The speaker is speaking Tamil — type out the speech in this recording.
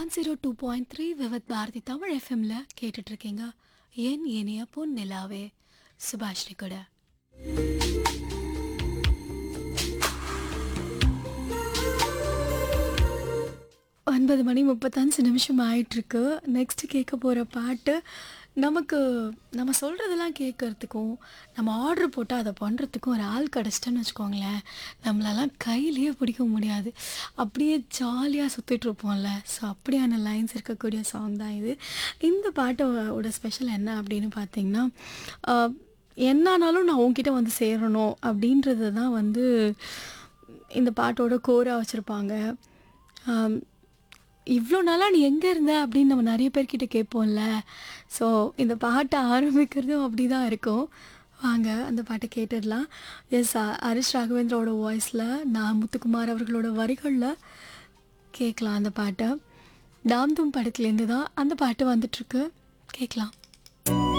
one zero two point three Vividh Bharati Tamil எஃப்எம்ல கேட்டுட்டு இருக்கீங்க என் இனிய பொன் நிலாவே சுபாஷினி கூட ஒன்பது மணி முப்பத்தஞ்சு நிமிஷம் ஆயிட்டுருக்கு நெக்ஸ்ட் கேட்க போகிற பாட்டு நமக்கு நம்ம சொல்கிறதெல்லாம் கேட்கறதுக்கும் நம்ம ஆர்டர் போட்டு அதை பண்ணுறதுக்கும் ஒரு ஆள் கிடச்சிட்டேன்னு வச்சுக்கோங்களேன் நம்மளெல்லாம் கையிலேயே பிடிக்க முடியாது அப்படியே ஜாலியாக சுற்றிட்டு இருப்போம்ல ஸோ அப்படியான லைன்ஸ் இருக்கக்கூடிய சாங் தான் இது இந்த பாட்டோட ஸ்பெஷல் என்ன அப்படின்னு பார்த்தீங்கன்னா ஆஹ், என்னானாலும் நான் உன்கிட்ட வந்து சேரணும் அப்படின்றது தான் வந்து இந்த பாட்டோட கோராக வச்சுருப்பாங்க இவ்வளோ நாளாக நீ எங்கே இருந்த அப்படின்னு நம்ம நிறைய பேர்கிட்ட கேட்போம்ல ஸோ இந்த பாட்டை ஆரம்பிக்கிறதும் அப்படி தான் இருக்கும் வாங்க அந்த பாட்டை கேட்டுடலாம் எஸ் ஹரிஷ் ராகவேந்திரோட வாய்ஸில் நான் முத்துக்குமார் அவர்களோட வரிகளில் கேட்கலாம் அந்த பாட்டை டாம் தூம் படத்துலேருந்து தான் அந்த பாட்டு வந்துட்டுருக்கு கேட்கலாம்